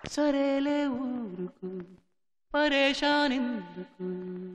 సరేలే ఊరుకు పరేషానెందుకు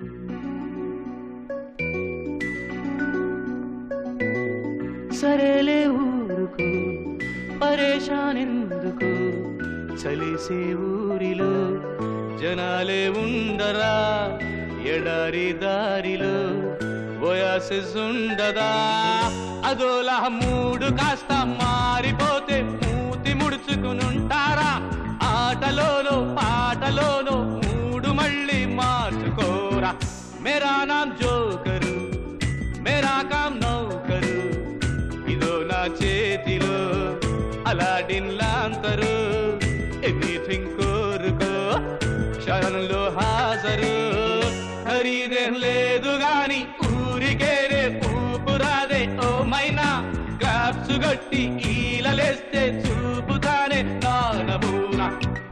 సరేలే ఊరుకు పరేషానెందుకు చలిసే ఊరిలో జనాలే ఉండరా ఎడారి దారిలో బోయాసిస్ ఉండదా అదోలా మూడు కాస్త మారిపోతే మూతి ముడుచుకునుంటారా ఆటలోనో పాటలోనో మూడు మళ్ళీ మార్చుకోరా మేరా నామ్ జోకరు మేరా కామ్ నౌకరు ఇదో నా చేతిలో అలాడిన్ లాంతరు ఎనీథింగ్ కోరుకో క్షణంలో హాజరు ఖరీదేం లేదు గాని ఊరికేనే ఊపురాదే ఓ మైనా క్లాప్స్ గట్టి ఈలలేస్తే చూపుతానే నానబూనా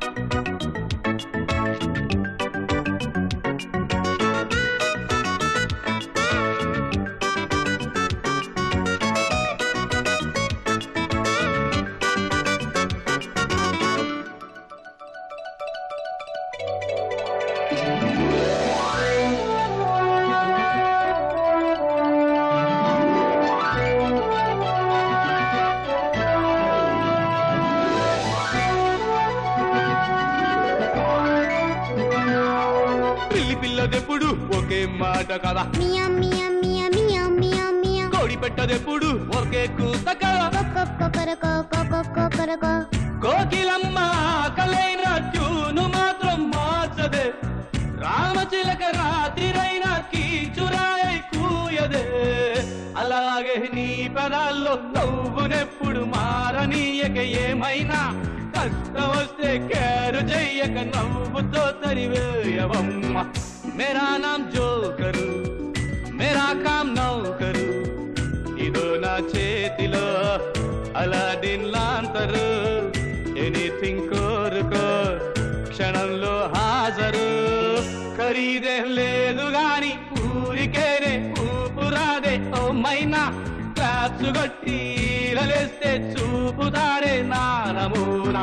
పిల్లి పిల్లదెప్పుడు ఒకే మాట కదా మియా మియా మియా మియా మియా మియా కోడి పెట్టదెప్పుడు ఒకే కూత కదా కొకొకొకొరకో కొకొకొకొరకో కోకిలమ్మ ఆకలైన ట్యూను మాత్రం మార్చదే రామచిలక రాత్రిరైన కీచురాయై కూయదే అలాగే నీ పదాల్లో నవ్వునెప్పుడు మారనీయక ఏమైనా కష్టం వస్తే కేరు చెయ్యక నవ్వుతో తరివేయవమ్మ మేరా నామ్ జోకరు మేరా కామ్ నౌకరు ఇదో నా చేతిలో అలాడిన్ లాంతరు ఎనీథింగ్ కోరుకో క్షణంలో హాజరు ఖరీదేం లేదు గాని ఊరికేనే ఊపురాదే ఓ మైనా క్లాప్స్ కొట్టి ఈలలేస్తే చూపుతారే నా నమూనా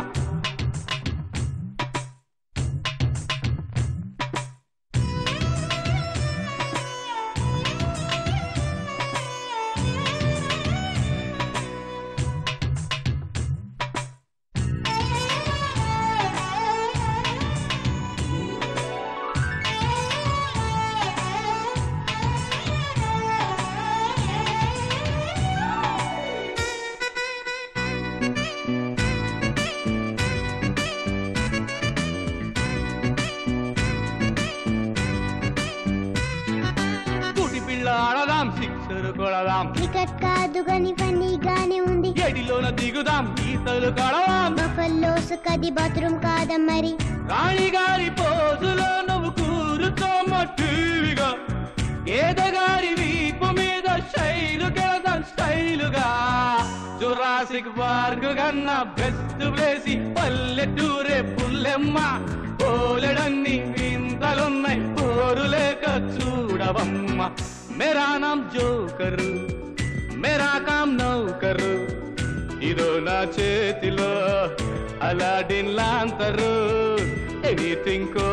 కూటి పిల్ల ఆడదాం సిక్సర్ కొడదాం క్రికెట్ కాదు గాని ఫన్నీగానే ఉంది ఎడిలోన దిగుదాం ఈతలు కడదాం బఫల్లోస్ కది బాత్రూమ్ కాదా మరి రాణిగారి పోజులో నువ్వు కూరుతోమ్మ టీవీగా ఏదగారి వీపు మీద శైలు కెళదాం స్టైలుగా జురాసిక్ పార్క్ కన్నా బెస్ట్ ప్లేసి పల్లెటూరే పుల్లెమ్మ పోలెడన్ని వింతలున్నాయి పోరు లేక చూడవమ్మ మేరా నామ్ జోకరు మేరా కామ్ నౌకరు ఇదో నా చేతిలో అలాడిన్ లాంతరు ఎనీథింగ్